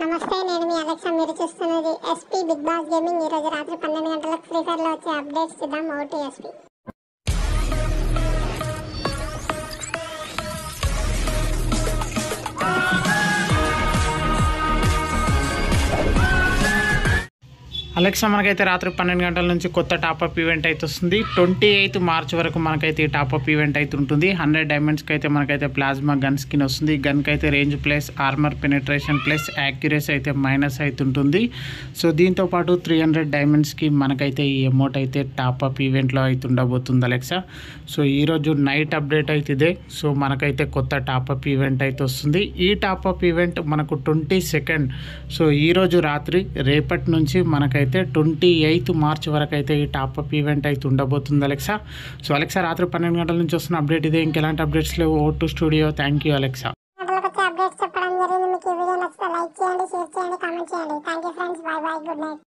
నమస్తే నేను మీ అలెక్సా మీరు చూస్తున్నది ఎస్పీ బిగ్ బాస్ గేమింగ్ ఈ రోజు రాత్రి పన్నెండు గంటలకు ఫ్రీ ఫైర్ లో వచ్చే అప్డేట్స్ చూద్దాం ఓటీ ఎస్పీ అలెక్సా మనకైతే రాత్రి పన్నెండు గంటల నుంచి కొత్త టాప్అప్ ఈవెంట్ అయితే వస్తుంది ట్వంటీ ఎయిత్ మార్చ్ వరకు మనకైతే ఈ టాప్అప్ ఈవెంట్ అయితే ఉంటుంది హండ్రెడ్ డైమండ్స్కి అయితే మనకైతే ప్లాస్మా గన్ స్కిన్ వస్తుంది గన్కి అయితే range plus armour penetration plus accuracy అయితే మైనస్ అయితే ఉంటుంది సో దీంతో పాటు త్రీ హండ్రెడ్ డైమండ్స్కి మనకైతే ఈ అమౌంట్ అయితే టాప్అప్ ఈవెంట్లో అయితే ఉండబోతుంది అలెక్సా సో ఈరోజు నైట్ అప్డేట్ అయితే ఇదే సో మనకైతే కొత్త టాప్అప్ ఈవెంట్ అయితే వస్తుంది ఈ టాప్అప్ ఈవెంట్ మనకు ట్వంటీ సెకండ్ సో ఈరోజు రాత్రి రేపటి నుంచి మనకైతే ట్వంటీ ఎయిత్ మార్చ్ వరకు అయితే ఈ టాప్అప్ ఈవెంట్ అయితే ఉండబోతుంది అలెక్సా సో అలెక్సా రాత్రి పన్నెండు గంటల నుంచి వస్తున్న అప్డేట్ ఇదే ఇంకెలాంటి అప్డేట్స్ లేవు O two studio thank you Alexa గంటలకు వచ్చే అప్డేట్స్ చెప్పడం జరిగింది మీకు ఈ వీడియో నచ్చితే లైక్ చేయండి షేర్ చేయండి కామెంట్ చేయండి thank you friends bye bye good night